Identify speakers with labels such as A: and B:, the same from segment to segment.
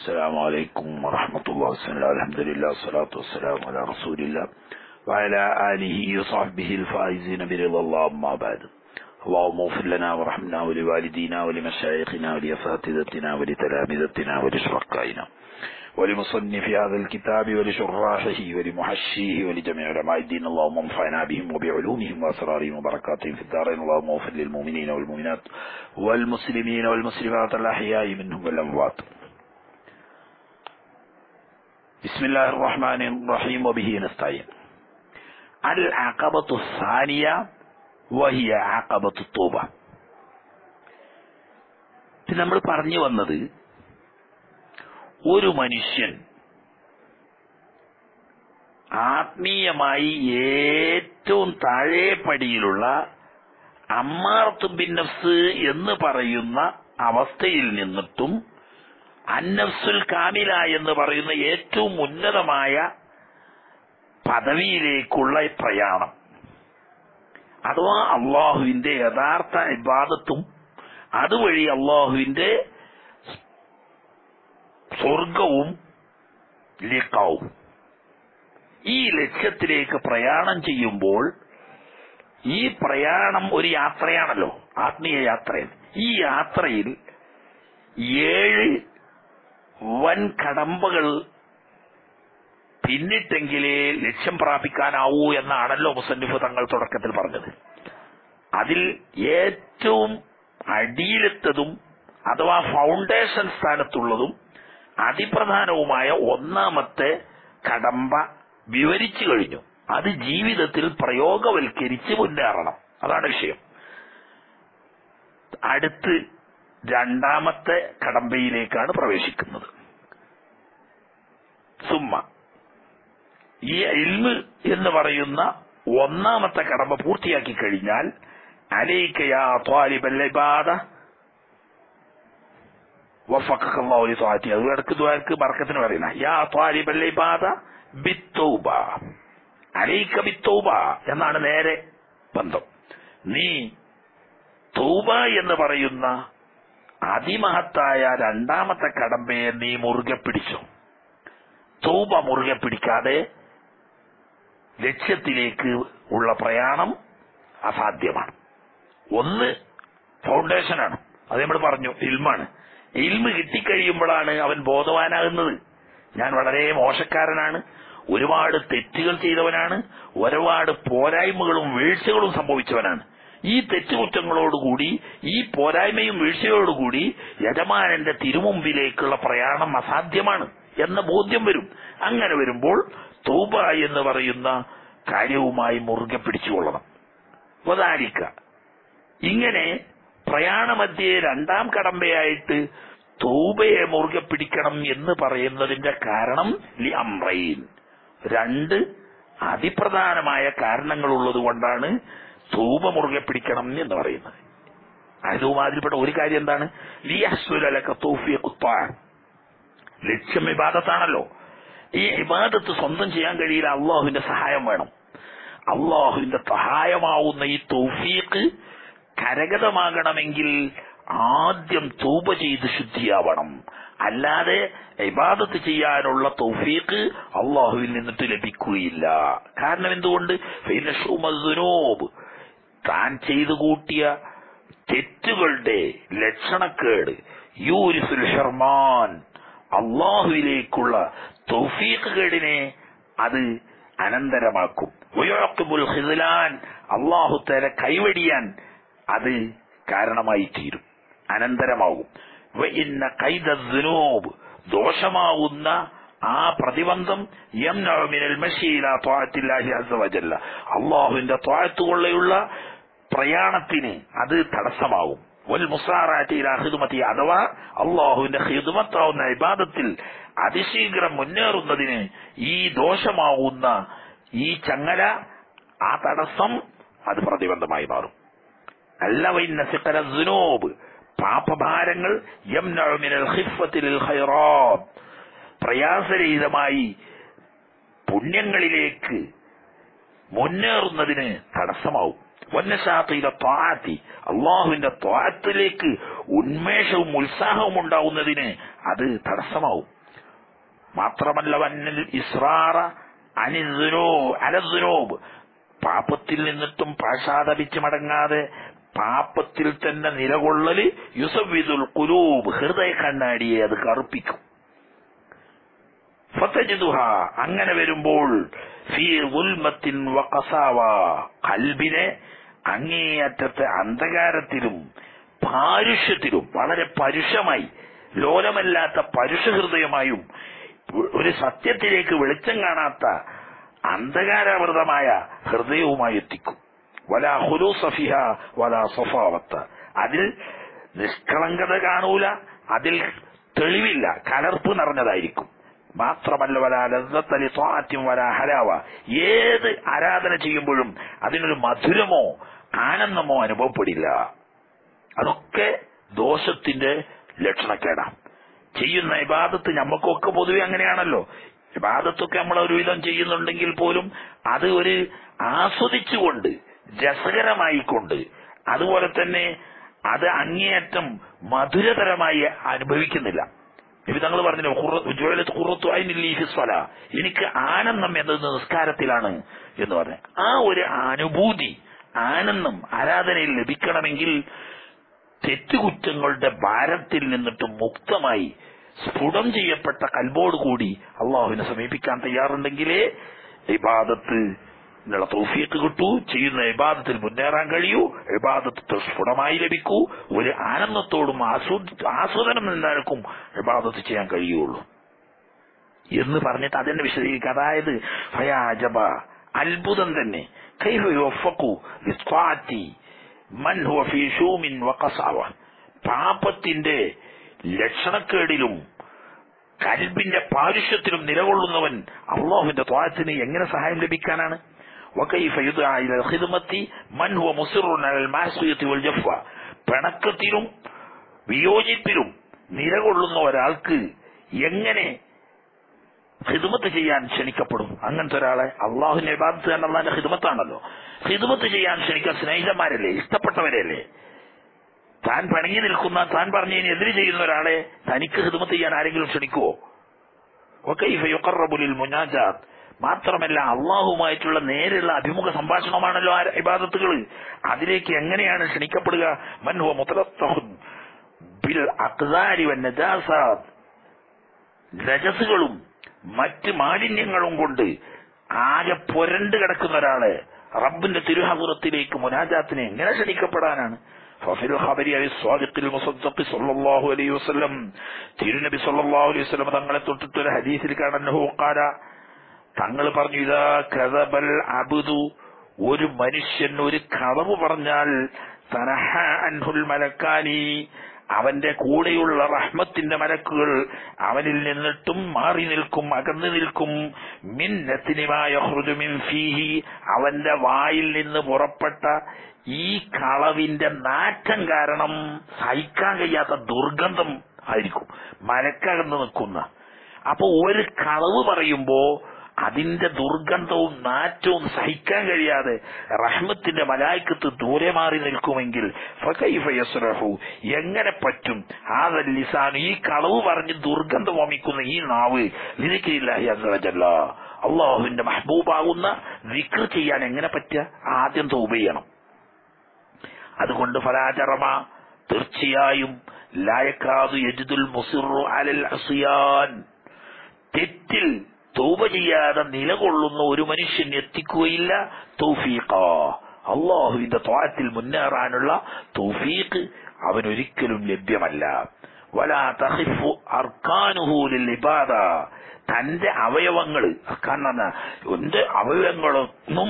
A: السلام عليكم ورحمة الله بسم الله الحمد لله والصلاة والسلام على رسول الله وعلى آله وصحبه الفائزين برضا الله أما بعد اللهم اغفر لنا وارحمنا ولوالدينا ولمشايخنا ولأساتذتنا ولتلامذتنا ولشركائنا ولمصنف هذا الكتاب ولشراحه ولمحشيه ولجميع علماء الدين اللهم انفعنا بهم وبعلومهم واسرارهم وبركاتهم في الدارين اللهم اغفر للمؤمنين والمؤمنات والمسلمين والمسلمات الاحياء منهم والاموات بسم الله الرحمن الرحيم وبه نستعين العقبة الثانية وهي عقبة الطوبة ഇത് നമ്മൾ പറഞ്ഞു വന്നത് ഒരു മനുഷ്യൻ ആത്മീയമായി ഏറ്റവും താഴെ പടിയിലുള്ള അമ്മാർത്തുബിൻ നഫ്സ് എന്ന് പറയുന്ന അവസ്ഥയിൽ നിന്നിട്ടും അന്നഫ്സുൽ കാമില എന്ന് പറയുന്ന ഏറ്റവും ഉന്നതമായ പദവിയിലേക്കുള്ള പ്രയാണം അഥവാ അള്ളാഹുവിന്റെ യഥാർത്ഥ ഇബാദത്തും അതുവഴി അള്ളാഹുവിന്റെ സ്വർഗവും ലിക്കാവും ഈ ലക്ഷ്യത്തിലേക്ക് പ്രയാണം ചെയ്യുമ്പോൾ ഈ പ്രയാണം ഒരു യാത്രയാണല്ലോ ആത്മീയ യാത്രയാണ് ഈ യാത്രയിൽ ഏഴ് വൻ കടമ്പകൾ പിന്നിട്ടെങ്കിലേ ലക്ഷ്യം പ്രാപിക്കാനാവൂ എന്നാണല്ലോ മുസന്നിഫ് തങ്ങൾ തുടക്കത്തിൽ പറഞ്ഞത് അതിൽ ഏറ്റവും അടിയിലെത്തതും അഥവാ ഫൗണ്ടേഷൻ സ്ഥാനത്തുള്ളതും അതിപ്രധാനവുമായ ഒന്നാമത്തെ കടമ്പ വിവരിച്ചു കഴിഞ്ഞു അത് ജീവിതത്തിൽ പ്രയോഗവൽക്കരിച്ച് മുന്നേറണം അതാണ് വിഷയം അടുത്ത് രണ്ടാമത്തെ കടമ്പയിലേക്കാണ് പ്രവേശിക്കുന്നത് സുമ്മ ഈ ഇൽമ് എന്ന് പറയുന്ന ഒന്നാമത്തെ കടമ്പ പൂർത്തിയാക്കി കഴിഞ്ഞാൽ അലൈക്കയാ ത്വാലിബല്ലബാദ വഫഖല്ലാഹു ത്വാത്തി അത് ഇടക്ക് ദ്വാരക്ക് ബർക്കത്തിന് പറയുന്ന യാ ത്വാലിബല്ലബാദ ബിത്തൗബ അലൈക്ക ബിത്തൗബ എന്നാണ് നേരെ ബന്ധം നീ തൗബ എന്ന് പറയുന്ന അതിമഹത്തായ രണ്ടാമത്തെ കടമ്പയെ നീ മുറുകെ പിടിച്ചു തൗബ മുറുകെ പിടിക്കാതെ ലക്ഷ്യത്തിലേക്ക് ഉള്ള പ്രയാണം അസാധ്യമാണ് ഒന്ന് ഫൗണ്ടേഷനാണ് അത് നമ്മൾ പറഞ്ഞു ഇൽമാണ് ഇൽമ് കിട്ടിക്കഴിയുമ്പോഴാണ് അവൻ ബോധവാനാകുന്നത് ഞാൻ വളരെ മോശക്കാരനാണ് ഒരുപാട് തെറ്റുകൾ ചെയ്തവനാണ് ഒരുപാട് പോരായ്മകളും വീഴ്ചകളും സംഭവിച്ചവനാണ് ഈ തെറ്റുകുറ്റങ്ങളോടുകൂടി ഈ പോരായ്മയും വീഴ്ചയോടുകൂടി യജമാനന്റെ തിരുമുമ്പിലേക്കുള്ള പ്രയാണം അസാധ്യമാണ് എന്ന ബോധ്യം വരും അങ്ങനെ വരുമ്പോൾ തൗബ എന്ന് പറയുന്ന കാര്യവുമായി മുറുകെ പിടിച്ചുകൊള്ളണം വതാരിക്ക ഇങ്ങനെ പ്രയാണമധ്യേ രണ്ടാം കടമ്പയായിട്ട് തൗബയെ മുറുകെ പിടിക്കണം എന്ന് പറയുന്നതിന്റെ കാരണം ലി അമ്രയിൻ രണ്ട് അതിപ്രധാനമായ കാരണങ്ങളുള്ളത് കൊണ്ടാണ് തൂബ മുറുകെ പിടിക്കണം എന്ന് പറയുന്നത് അതുമാതിരിപ്പെട്ട ഒരു കാര്യം എന്താണ് ലിയഹ്സുലക തൗഫീഖുത്താൻ ലക്ഷ്യം ഇബാദത്താണല്ലോ ഈ ഇബാദത്ത് സ്വന്തം ചെയ്യാൻ കഴിയില്ല അള്ളാഹുവിന്റെ സഹായം വേണം അള്ളാഹുവിന്റെ സഹായമാവുന്ന ഈ തൗഫീഖ് കരഗതമാകണമെങ്കിൽ ആദ്യം തൗബ ചെയ്ത് ശുദ്ധിയാവണം അല്ലാതെ ഇബാദത്ത് ചെയ്യാനുള്ള തൗഫീഖ് അള്ളാഹുവിൽ നിന്നിട്ട് ലഭിക്കുകയില്ല കാരണം എന്തുകൊണ്ട് ഫൈനഷുമദ്നൂബ് താൻ ചെയ്തു കൂട്ടിയ തെറ്റുകളുടെ ലക്ഷണക്കേട് യൂരിസുൽ ഷർമാൻ അള്ളാഹുവിലേക്കുള്ള തൗഫീഖ് കേടിനെ അത് അനന്തരമാക്കും ഉയർത്തുബുൽ ഹിദ്ലാൻ അള്ളാഹു തല കൈവടിയാൻ അത് കാരണമായി തീരും അനന്തരമാകും ഇന്ന കൈദൂബ് ദോഷമാവുന്ന ആ പ്രതിബന്ധം അള്ളാഹുവിന്റെ ത്വാഴത്തുകൊള്ളയുള്ള പ്രയാണത്തിന് അത് തടസ്സമാകും വൽ മുസാറാറ്റി അഥവാ അള്ളാഹുവിന്റെ ഹിദുമത്താവുന്ന ഇബാദത്തിൽ അതിശീഘ്രം മുന്നേറുന്നതിന് ഈ ദോഷമാവുന്ന ഈ ചങ്ങല ആ തടസ്സം അത് പ്രതിബന്ധമായി മാറും അല്ല വൈന്ന സിക്കരൂബ് പാപഭാരങ്ങൾ പ്രയാസരഹിതമായി പുണ്യങ്ങളിലേക്ക് മുന്നേറുന്നതിന് തടസ്സമാവും വന്നശാത്തിയിലെ ത്വാത്തി അള്ളാഹുവിന്റെ ത്വാത്തിലേക്ക് ഉന്മേഷവും ഉത്സാഹവും ഉണ്ടാവുന്നതിന് അത് തടസ്സമാവും മാത്രമല്ല വന്നൽ ഇസ്രാറ അനിദ്നോ അലദ്നോബ് പാപത്തിൽ നിന്നിട്ടും പാശാതപിച്ച് മടങ്ങാതെ പാപത്തിൽ തന്നെ നിലകൊള്ളല് യുസവിദുൽ കുലൂബ് ഹൃദയ കണ്ണാടിയെ അത് കറുപ്പിക്കും ഫതജിദുഹ അങ്ങനെ വരുമ്പോൾ ഫീ ഉൽമത്തിൻ വഖസാവ കൽബിനെ അങ്ങേയറ്റത്തെ അന്ധകാരത്തിലും പാരുഷ്യത്തിലും വളരെ പരുഷമായി ലോലമല്ലാത്ത പരുഷ ഹൃദയമായും ഒരു സത്യത്തിലേക്ക് വെളിച്ചം കാണാത്ത അന്ധകാരാവൃതമായ ഹൃദയവുമായി എത്തിക്കും വല ഹുലൂസഫിഹ വല സഫാവത്ത് അതിൽ നിഷ്കളങ്കത കാണൂല അതിൽ തെളിവില്ല കലർപ്പ് നിറഞ്ഞതായിരിക്കും മാത്രമല്ല വല ലദ്ദത്തലി സ്വാത്യം വല ഹലാവ ഏത് ആരാധന ചെയ്യുമ്പോഴും അതിനൊരു മധുരമോ ആനന്ദമോ അനുഭവപ്പെടില്ല അതൊക്കെ ദോഷത്തിന്റെ ലക്ഷണക്കേടാണ് ചെയ്യുന്ന ഇബാദത്ത് നമുക്കൊക്കെ പൊതുവെ അങ്ങനെയാണല്ലോ ഇബാദത്തൊക്കെ നമ്മൾ ഒരുവിധം ചെയ്യുന്നുണ്ടെങ്കിൽ പോലും അത് ഒരു ആസ്വദിച്ചുകൊണ്ട് രസകരമായിക്കൊണ്ട് അതുപോലെ അത് അങ്ങേയറ്റം മധുരതരമായി അനുഭവിക്കുന്നില്ല നബി തങ്ങൾ പറഞ്ഞില്ലേ കുറത്തു സ്വല എനിക്ക് ആനന്ദം എന്നത് നിസ്കാരത്തിലാണ് എന്ന് പറഞ്ഞു ആ ഒരു അനുഭൂതി ആനന്ദം ആരാധനയിൽ ലഭിക്കണമെങ്കിൽ തെറ്റുകുറ്റങ്ങളുടെ ഭാരത്തിൽ നിന്നിട്ട് മുക്തമായി സ്ഫുടം ചെയ്യപ്പെട്ട കൽബോട് കൂടി അള്ളാഹുവിനെ സമീപിക്കാൻ തയ്യാറുണ്ടെങ്കിലേ ഇബാദത്ത് എന്നുള്ള തൗഫീക്ക് കിട്ടൂ ചെയ്യുന്ന ഇബാദത്തിൽ മുന്നേറാൻ കഴിയൂ ഇബാദത്ത് സ്ഫുടമായി ലഭിക്കൂ ഒരു ആനന്ദത്തോടും ആസ്വദനം നിന്നാൽക്കും ഇബാദത്ത് ചെയ്യാൻ കഴിയുള്ളൂ എന്ന് പറഞ്ഞിട്ട് അതിന്റെ വിശദീകരിക്കുക അതായത് ഫയാജബ അത്ഭുതം തന്നെ കൈഫ യുവഫഖു ലിസ്വാത്തി മൻ ഹുവ ഫീ ഷൂമിൻ വഖസാവ പാപത്തിന്റെ ലക്ഷണക്കേടിലും കൽബിന്റെ പാരുഷ്യത്തിലും നിലകൊള്ളുന്നവൻ അള്ളാഹുവിന്റെ ത്വാത്തിന് എങ്ങനെ സഹായം ലഭിക്കാനാണ് وكيف يدعى الى الخدمة من هو مصر على المعصية والجفا പിണക്കത്തിലും വിയോജിപ്പിലും നിലകൊള്ളുന്ന ഒരാൾക്ക് എങ്ങനെ ഹിദമത്ത് ചെയ്യാൻ ക്ഷണിക്കപ്പെടും അങ്ങനത്തെ ഒരാളെ അള്ളാഹുവിന്റെ ഇബാദത്ത് തന്നെ അള്ളാഹിന്റെ ഹിദമത്താണല്ലോ ഹിദമത്ത് ചെയ്യാൻ ക്ഷണിക്കാൻ സ്നേഹിതന്മാരല്ലേ ഇഷ്ടപ്പെട്ടവരല്ലേ താൻ പണങ്ങി നിൽക്കുന്ന താൻ പറഞ്ഞതിന് എതിര് ചെയ്യുന്ന ഒരാളെ തനിക്ക് ഹിദമത്ത് ചെയ്യാൻ ആരെങ്കിലും ക്ഷണിക്കുവോ وكيف يقرب للمناجات മാത്രമല്ല അള്ളാഹുമായിട്ടുള്ള നേരിലുള്ള അഭിമുഖ സംഭാഷണമാണല്ലോ ആ ഇബാദത്തുകൾ അതിലേക്ക് എങ്ങനെയാണ് ക്ഷണിക്കപ്പെടുക മൻഹുവ മുത്തലത്തഹുൻ ബിൽ അക്സാരി വന്നജാസാദ് രജസുകളും മറ്റ് മാലിന്യങ്ങളും കൊണ്ട് ആകെ പൊരണ്ട് കിടക്കുന്ന ഒരാള് റബ്ബിന്റെ തിരുഹപുറത്തിലേക്ക് മുനാജാത്തിനെ എങ്ങനെ ക്ഷണിക്കപ്പെടാനാണ് ഫഫിൽ ഖബരി അലി സ്വാദിഖിൽ മുസദ്ദഖി സല്ലല്ലാഹു അലൈഹി വസല്ലം തിരുനബി സല്ലല്ലാഹു അലൈഹി വസല്ലം തങ്ങളെ തൊട്ടിട്ട് ഒരു ഹദീസിൽ കാണുന്നു ഖാല തങ്ങൾ പറഞ്ഞു ഇതാ കഥബൽ അബുദു ഒരു മനുഷ്യൻ ഒരു കളവ് പറഞ്ഞാൽ തനഹ അൻഹുൽ മലക്കാനി അവന്റെ കൂടെയുള്ള റഹ്മത്തിന്റെ മലക്കുകൾ അവനിൽ നിന്നിട്ടും മാറി നിൽക്കും അകന്നു നിൽക്കും മിന്നത്തിനുമായ ഹൃദുമിൻ ഫീഹി അവന്റെ വായിൽ നിന്ന് പുറപ്പെട്ട ഈ കളവിന്റെ നാറ്റം കാരണം സഹിക്കാൻ കഴിയാത്ത ദുർഗന്ധം ആയിരിക്കും മലക്കകന്ന് നിൽക്കുന്ന അപ്പൊ ഒരു കളവ് പറയുമ്പോ അതിന്റെ ദുർഗന്ധവും നാറ്റവും സഹിക്കാൻ കഴിയാതെ റഹ്മത്തിന്റെ മലായിക്കത്ത് ദൂരെ മാറി നിൽക്കുമെങ്കിൽ ഫകൈഫയസ്റഹു എങ്ങനെ പറ്റും ആ ലിസാൻ ഈ കളവ് പറഞ്ഞ് ദുർഗന്ധം വമിക്കുന്ന ഈ നാവ് ലിരിക്കില്ലാഹി അസറജല്ല അള്ളാഹുവിന്റെ മഹബൂബാകുന്ന വിക്ർ ചെയ്യാൻ എങ്ങനെ പറ്റുക ആദ്യം തൗബ ചെയ്യണം അതുകൊണ്ട് ഫലാചറമ തീർച്ചയായും ലായക്കാതു യജിദുൽ മുസിറു അലൽ അസിയാൻ തെറ്റിൽ തൗബ ചെയ്യാതെ നിലകൊള്ളുന്ന ഒരു മനുഷ്യൻ എത്തിക്കുകയില്ല തൗഫീഖ അള്ളാഹുവിന്റെ ത്വാത്തിൽ മുന്നേറാനുള്ള തൗഫീഖ് അവനൊരിക്കലും ലഭ്യമല്ല വലാ തഹിഫു അർക്കാനുഹൂലിൽ ഇബാദ തന്റെ അവയവങ്ങൾ കാരണം എന്റെ അവയവങ്ങളൊന്നും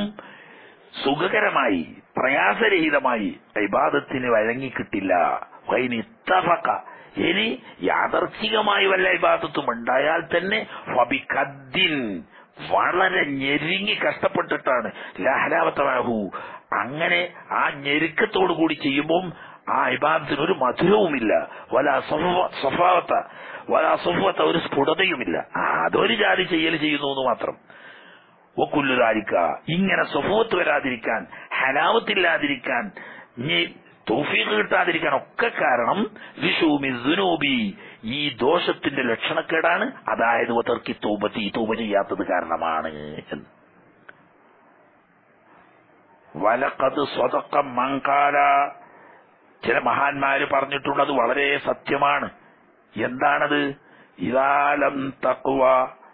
A: സുഖകരമായി പ്രയാസരഹിതമായി ഇബാദത്തിന് വഴങ്ങിക്കിട്ടില്ല വൈനിത്തഫക്ക ഇനി യാദർച്ഛികമായി വല്ല ഇബാദത്തും ഉണ്ടായാൽ തന്നെ ഫബിഖദ്ദിൻ വളരെ ഞെരുങ്ങി കഷ്ടപ്പെട്ടിട്ടാണ് ലഹലാവത്തമാഹു അങ്ങനെ ആ ഞെരുക്കത്തോടു കൂടി ചെയ്യുമ്പോൾ ആ ഇബാദത്തിന് ഒരു മധുരവുമില്ല വല സ്വഭാവത്ത വല സ്വഭാവത്ത ഒരു സ്ഫുടതയുമില്ല അതൊരു ജാതി ചെയ്യൽ ചെയ്യുന്നു എന്ന് മാത്രം ഒക്കുല്ലുതാരിക്ക ഇങ്ങനെ സ്വഭാവത്ത് വരാതിരിക്കാൻ ഹലാവത്തില്ലാതിരിക്കാൻ തൗഫീഖ് കിട്ടാതിരിക്കാൻ ഒക്കെ കാരണം വിഷൂമി ദുനൂബി ഈ ദോഷത്തിന്റെ ലക്ഷണക്കേടാണ് അതായത് ഒതർക്കി തൂബത്തി തൂബ ചെയ്യാത്തത് കാരണമാണ് എന്ന് വലക്കത് സ്വതക്കം മങ്കാല ചില മഹാന്മാര് പറഞ്ഞിട്ടുള്ളത് വളരെ സത്യമാണ് എന്താണത് ഇതാലം തക്കുവ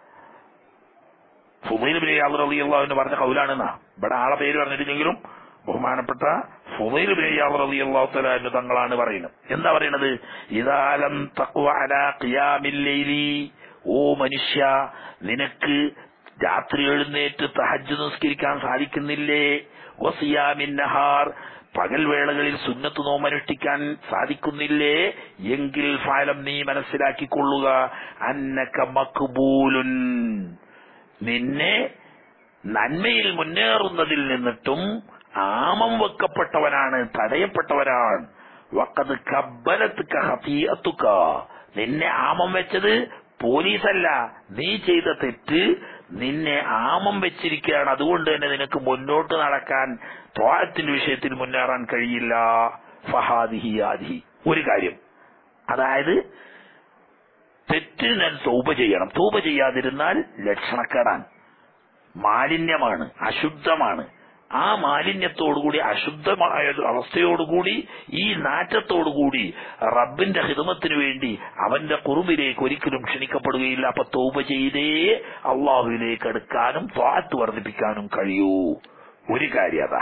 A: ഫുമൈൽ ബിൻ എന്ന് പറഞ്ഞ കൗലാണെന്നാ ഇവിടെ ആളെ പേര് പറഞ്ഞിട്ടില്ലെങ്കിലും ബഹുമാനപ്പെട്ട ഫുമൈൽ ബിൻ അള്ളാഹു തങ്ങളാണ് പറയുന്നത് എന്താ പറയുന്നത് ഇതാലം തക്കുവ അലാ ഖിയാമില്ലൈലി ഓ മനുഷ്യ നിനക്ക് രാത്രി എഴുന്നേറ്റ് തഹജ്ജ് നിസ്കരിക്കാൻ സാധിക്കുന്നില്ലേ വസിയാമിൻ നഹാർ പകൽ വേളകളിൽ സുന്നത്ത് നോമനുഷ്ഠിക്കാൻ സാധിക്കുന്നില്ലേ എങ്കിൽ ഫലം നീ മനസ്സിലാക്കിക്കൊള്ളുക അന്നക്ക മക്ബൂലുൻ നിന്നെ നന്മയിൽ മുന്നേറുന്നതിൽ നിന്നിട്ടും ആമം വെക്കപ്പെട്ടവനാണ് തടയപ്പെട്ടവനാണ് വക്കത് കബ്ബലത്ത് കഹീയത്തുക്ക നിന്നെ ആമം വെച്ചത് പോലീസല്ല നീ ചെയ്ത തെറ്റ് നിന്നെ ആമം വെച്ചിരിക്കുകയാണ് അതുകൊണ്ട് തന്നെ നിനക്ക് മുന്നോട്ട് നടക്കാൻ ത്വാഴത്തിന്റെ വിഷയത്തിൽ മുന്നേറാൻ കഴിയില്ല ഫഹാദിഹി ആദിഹി ഒരു കാര്യം അതായത് തെറ്റിന് ഞാൻ തൗപ ചെയ്യണം തൗപ ചെയ്യാതിരുന്നാൽ ലക്ഷണക്കേടാണ് മാലിന്യമാണ് അശുദ്ധമാണ് ആ മാലിന്യത്തോടുകൂടി അശുദ്ധമായ അവസ്ഥയോടുകൂടി ഈ നാറ്റത്തോടുകൂടി റബ്ബിന്റെ ഹിതമത്തിനു വേണ്ടി അവന്റെ കുറുമ്പിലേക്ക് ഒരിക്കലും ക്ഷണിക്കപ്പെടുകയില്ല അപ്പൊ തൗപ ചെയ്തേ അള്ളാഹുവിലേക്ക് എടുക്കാനും ത്വാത്ത് വർദ്ധിപ്പിക്കാനും കഴിയൂ ഒരു കാര്യം അതാ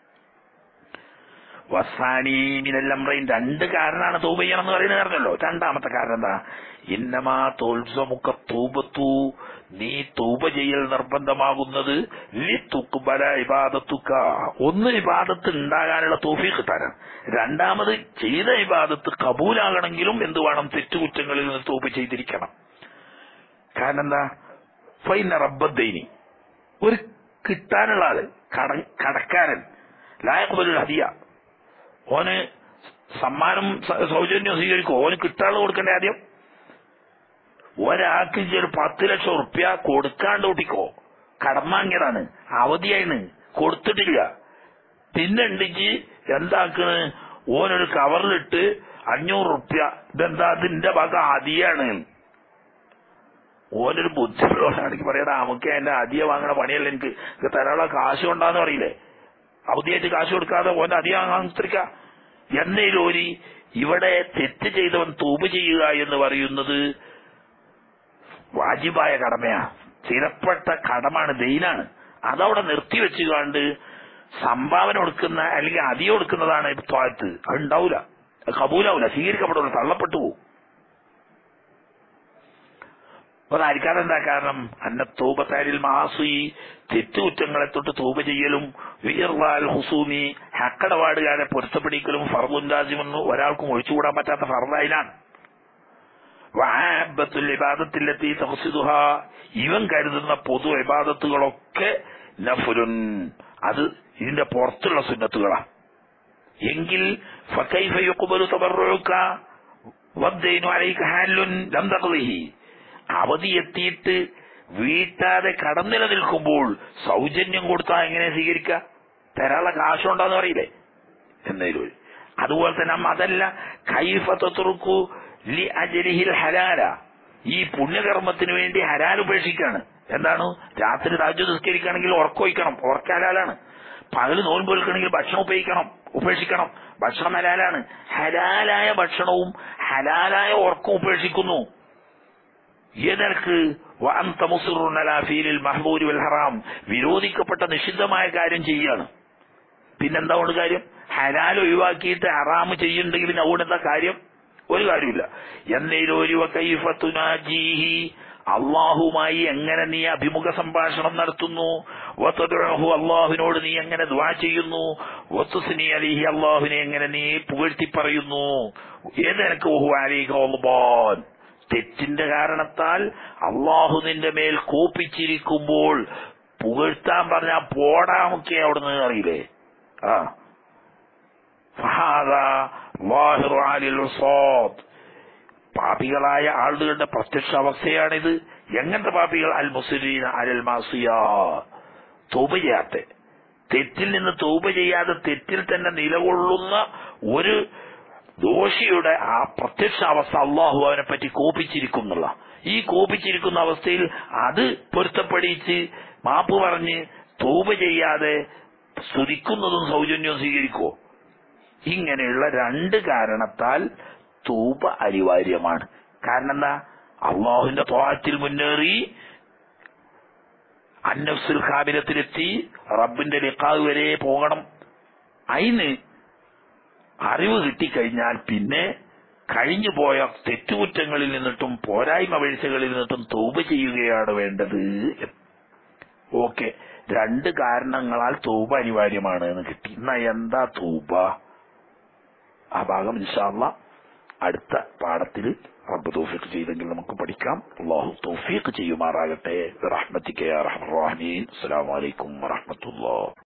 A: വസാനീമിനെല്ലംറയും രണ്ട് കാരണമാണ് തൗബ ചെയ്യണം എന്ന് പറയുന്നത് പറഞ്ഞല്ലോ രണ്ടാമത്തെ കാരണം എന്താ ഇന്നമാ തോൽസമുക്ക തൂബത്തു നീ തൂബ ചെയ്യൽ നിർബന്ധമാകുന്നത് ലി തുക്കുബല ഇബാദത്തുക്ക ഒന്ന് ഇബാദത്ത് ഉണ്ടാകാനുള്ള തോഫീക്ക് തരാം രണ്ടാമത് ചെയ്ത ഇബാദത്ത് കബൂലാകണമെങ്കിലും എന്ത് വേണം തെറ്റുകുറ്റങ്ങളിൽ നിന്ന് തൂബ ചെയ്തിരിക്കണം കാരണം എന്താ ഫൈന റബ്ബദ്ദൈനി ഒരു കിട്ടാനുള്ള ആള് കട കടക്കാരൻ ലായക്കുബലുൽ ഹദിയ ഓന് സമ്മാനം സ- സൗജന്യം സ്വീകരിക്കും ഓന് കിട്ടാനുള്ള കൊടുക്കണ്ടേ ആദ്യം ഒരാൾക്ക് ഇജ്ജ് ഒരു പത്ത് ലക്ഷം ഉറുപ്യ കൊടുക്കാണ്ട് കൂട്ടിക്കോ കടം വാങ്ങിയതാണ് അവധിയായിന് കൊടുത്തിട്ടില്ല പിന്നെ ഉണ്ടെങ്കിൽ എന്താക്കണ് ഓനൊരു കവറിലിട്ട് അഞ്ഞൂറ് ഉറുപ്യ ഇതെന്താ അതിന്റെ വക ആദിയാണ് ഓനൊരു ബുദ്ധിമുട്ടാണെങ്കിൽ പറയടാ നമുക്ക് എന്റെ അധികം വാങ്ങണ പണിയല്ല എനിക്ക് ഇത് തരാനുള്ള കാശ് കൊണ്ടാന്ന് പറയില്ലേ അവധിയായിട്ട് കാശ് കൊടുക്കാതെ ഓന്റെ അധികം വാങ്ങിത്തിരിക്ക എന്നേലോരി ഇവിടെ തെറ്റ് ചെയ്തവൻ തൂബ് ചെയ്യുക എന്ന് പറയുന്നത് വാജിബായ കടമയാ സ്ഥിരപ്പെട്ട കടമാണ് ദൈനാണ് അതവിടെ നിർത്തിവെച്ച് കണ്ട് സംഭാവന കൊടുക്കുന്ന അല്ലെങ്കിൽ അതി കൊടുക്കുന്നതാണ് ത്വാത്ത് അത് ഉണ്ടാവൂല അത് കബൂലാവൂല സ്വീകരിക്കപ്പെടില്ല തള്ളപ്പെട്ടു പോകും അതായിരിക്കാതെ എന്താ കാരണം അന്ന തൂബത്താരിൽ മാസി തെറ്റുകുറ്റങ്ങളെ തൊട്ട് തൂബ ചെയ്യലും വീർവാൽ ഹുസൂമി ഹക്കടപാടുകാരെ പൊരുത്തപ്പെടിക്കലും ഫർദുൻരാജിമെന്ന് ഒരാൾക്കും ഒഴിച്ചുകൂടാൻ പറ്റാത്ത ഫർദായിലാണ് വഹാബത്തുൽ ഇബാദത്തിലെത്തി തഹസിദുഹ ഇവൻ കരുതുന്ന പൊതു ഇബാദത്തുകളൊക്കെ നഫുലുൻ അത് ഇതിന്റെ പുറത്തുള്ള സുന്നത്തുകളാണ് എങ്കിൽ ഫക്കൈഫ യുഖ്ബലു തബറുക വദ്ദൈനു അലൈക ഹാലുൻ ലം തഖ്ദിഹി അവധി എത്തിയിട്ട് വീട്ടാതെ കടം നിലനിൽക്കുമ്പോൾ സൗജന്യം കൊടുത്താൽ എങ്ങനെ സ്വീകരിക്കുക തരാനുള്ള കാശുണ്ടോന്ന് പറയില്ലേ എന്നതിലൊരു അതുപോലെ തന്നെ നമ്മ അതല്ല കൈഫ തത്തുറുക്കു ലി അജലിഹിൽ ഹലാല ഈ പുണ്യകർമ്മത്തിന് വേണ്ടി ഹലാൽ ഉപേക്ഷിക്കാണ് എന്താണ് രാത്രി രാജ്യം നിസ്കരിക്കുകയാണെങ്കിൽ ഉറക്കൊഴിക്കണം ഉറക്ക ഹലാലാണ് പകല് നോൻപ് വെൽക്കണമെങ്കിൽ ഭക്ഷണം ഉപയോഗിക്കണം ഉപേക്ഷിക്കണം ഭക്ഷണം ഹലാലാണ് ഹലാലായ ഭക്ഷണവും ഹലാലായ ഉറക്കം ഉപേക്ഷിക്കുന്നു ഏതർക്ക് മഹബൂരി വൽ ഹറാം വിരോധിക്കപ്പെട്ട നിഷിദ്ധമായ കാര്യം ചെയ്യാണ് പിന്നെന്താ കൊണ്ട് കാര്യം ഹലാൽ ഒഴിവാക്കിയിട്ട് ഹറാം ചെയ്യുന്നുണ്ടെങ്കിൽ പിന്നെ അതുകൊണ്ട് എന്താ കാര്യം ഒരു കാര്യമില്ല എന്നേലോരുവീഹി അള്ളാഹുമായി എങ്ങനെ നീ അഭിമുഖ സംഭാഷണം നടത്തുന്നു വത്തദുഅഹു അള്ളാഹുവിനോട് നീ എങ്ങനെ ദ്വാ ചെയ്യുന്നു വത്തുസ്നി അലിഹി അള്ളാഹുവിനെ എങ്ങനെ നീ പുകഴ്ത്തി പറയുന്നു ഏതെനക്ക് ഓഹു അലിഹോബോൻ തെറ്റിന്റെ കാരണത്താൽ അള്ളാഹു നിന്റെ മേൽ കോപ്പിച്ചിരിക്കുമ്പോൾ പുകഴ്ത്താൻ പറഞ്ഞാ പോടാമൊക്കെ അവിടുന്ന് അറിയില്ലേ ആ ഫഹാദാ ലാഹിറു അലിൽ ഉസാദ്. പാപികളായ ആളുകളുടെ പ്രത്യക്ഷ അവസ്ഥയാണിത് എങ്ങനത്തെ പാപികൾ അൽ മുസ്ലിം അലൽ മാസിയ തോപ ചെയ്യാത്ത തെറ്റിൽ നിന്ന് തോപ ചെയ്യാതെ തെറ്റിൽ തന്നെ നിലകൊള്ളുന്ന ഒരു ദോഷിയുടെ ആ പ്രത്യക്ഷ അവസ്ഥ അള്ളാഹു അവനെ പറ്റി കോപിച്ചിരിക്കും എന്നുള്ള ഈ കോപിച്ചിരിക്കുന്ന അവസ്ഥയിൽ അത് പൊരുത്തപ്പെടിച്ച് മാപ്പ് പറഞ്ഞ് തൂപ ചെയ്യാതെ സ്തുതിക്കുന്നതും സൗജന്യവും സ്വീകരിക്കുമോ ഇങ്ങനെയുള്ള രണ്ട് കാരണത്താൽ തൂപ അനിവാര്യമാണ് കാരണം എന്താ അള്ളാഹുവിന്റെ തോഴത്തിൽ മുന്നേറി അന്നഫ്സുൽ ഖാബിലത്തിലെത്തി റബ്ബിന്റെ ലിഖാവ് വരെ പോകണം അതിന് അറിവ് കിട്ടിക്കഴിഞ്ഞാൽ പിന്നെ കഴിഞ്ഞു പോയ തെറ്റുകുറ്റങ്ങളിൽ നിന്നിട്ടും പോരായ്മ വീഴ്ചകളിൽ നിന്നിട്ടും തൂപ ചെയ്യുകയാണ് വേണ്ടത് ഓക്കെ രണ്ട് കാരണങ്ങളാൽ തൂപ അനിവാര്യമാണ് എന്ന് കിട്ടി എന്നാ എന്താ തൂപ ആ ഭാഗം ഇൻഷാല്ല അടുത്ത പാഠത്തിൽ റബ്ബ് തൗഫീഖ് ചെയ്തെങ്കിൽ നമുക്ക് പഠിക്കാം അള്ളാഹു തൗഫീഖ് ചെയ്യുമാറാകട്ടെ റഹ്മത്തിക്ക് യാ റഹ്മർ റഹീം അസ്സലാമു അലൈക്കും വറഹ്മത്തുള്ളാഹി